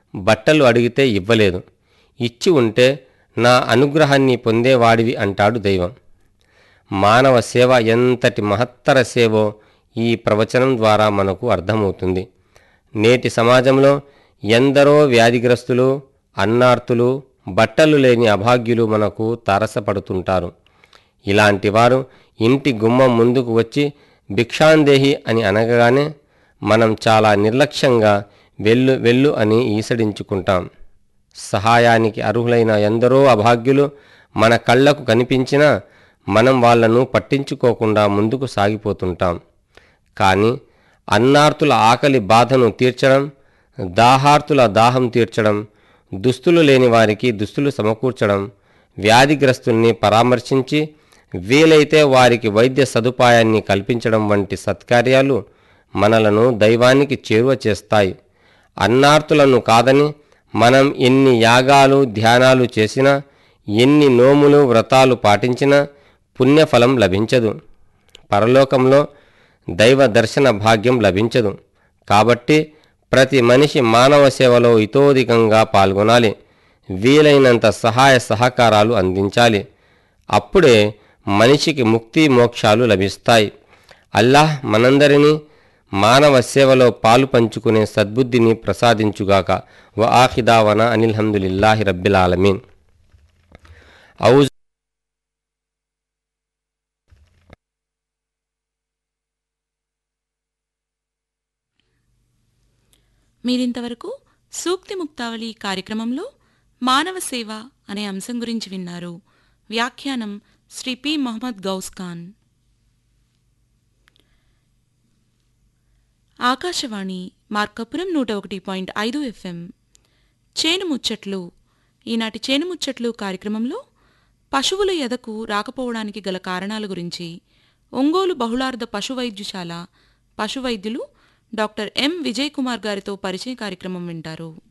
బట్టలు అడిగితే ఇవ్వలేదు ఇచ్చి ఉంటే నా అనుగ్రహాన్ని పొందేవాడివి అంటాడు దైవం మానవ సేవ ఎంతటి మహత్తర సేవో ఈ ప్రవచనం ద్వారా మనకు అర్థమవుతుంది నేటి సమాజంలో ఎందరో వ్యాధిగ్రస్తులు అన్నార్తులు బట్టలు లేని అభాగ్యులు మనకు తారసపడుతుంటారు ఇలాంటి వారు ఇంటి గుమ్మం ముందుకు వచ్చి భిక్షాందేహి అని అనగానే మనం చాలా నిర్లక్ష్యంగా వెళ్ళు వెళ్ళు అని ఈసడించుకుంటాం సహాయానికి అర్హులైన ఎందరో అభాగ్యులు మన కళ్ళకు కనిపించినా మనం వాళ్ళను పట్టించుకోకుండా ముందుకు సాగిపోతుంటాం కానీ అన్నార్తుల ఆకలి బాధను తీర్చడం దాహార్తుల దాహం తీర్చడం దుస్తులు లేని వారికి దుస్తులు సమకూర్చడం వ్యాధిగ్రస్తుల్ని పరామర్శించి వీలైతే వారికి వైద్య సదుపాయాన్ని కల్పించడం వంటి సత్కార్యాలు మనలను దైవానికి చేరువ చేస్తాయి అన్నార్తులను కాదని మనం ఎన్ని యాగాలు ధ్యానాలు చేసినా ఎన్ని నోములు వ్రతాలు పాటించినా పుణ్యఫలం లభించదు పరలోకంలో దైవ దర్శన భాగ్యం లభించదు కాబట్టి ప్రతి మనిషి మానవ సేవలో ఇతోధికంగా పాల్గొనాలి వీలైనంత సహాయ సహకారాలు అందించాలి అప్పుడే మనిషికి ముక్తి మోక్షాలు లభిస్తాయి అల్లాహ్ మనందరినీ మానవ సేవలో పాలు పంచుకునే సద్బుద్ధిని ప్రసాదించుగాక వ ఆఖిదావన అనిల్హమ్దులిల్లాహి రబ్బిల్ ఆలమీన్ ఔజ్ మీరింతవరకు సూక్తి ముక్తావళి కార్యక్రమంలో మానవ సేవ అనే అంశం గురించి విన్నారు వ్యాఖ్యానం శ్రీ పి మొహమ్మద్ గౌస్ ఖాన్ ఆకాశవాణి మార్కపురం నూట ఒకటి పాయింట్ ఐదు ఎఫ్ఎం చేను ముచ్చట్లు ఈనాటి చేను ముచ్చట్లు కార్యక్రమంలో పశువుల ఎదకు రాకపోవడానికి గల కారణాల గురించి ఒంగోలు బహుళార్ధ పశు వైద్యశాల పశు వైద్యులు డాక్టర్ ఎం విజయ్ కుమార్ గారితో పరిచయ కార్యక్రమం వింటారు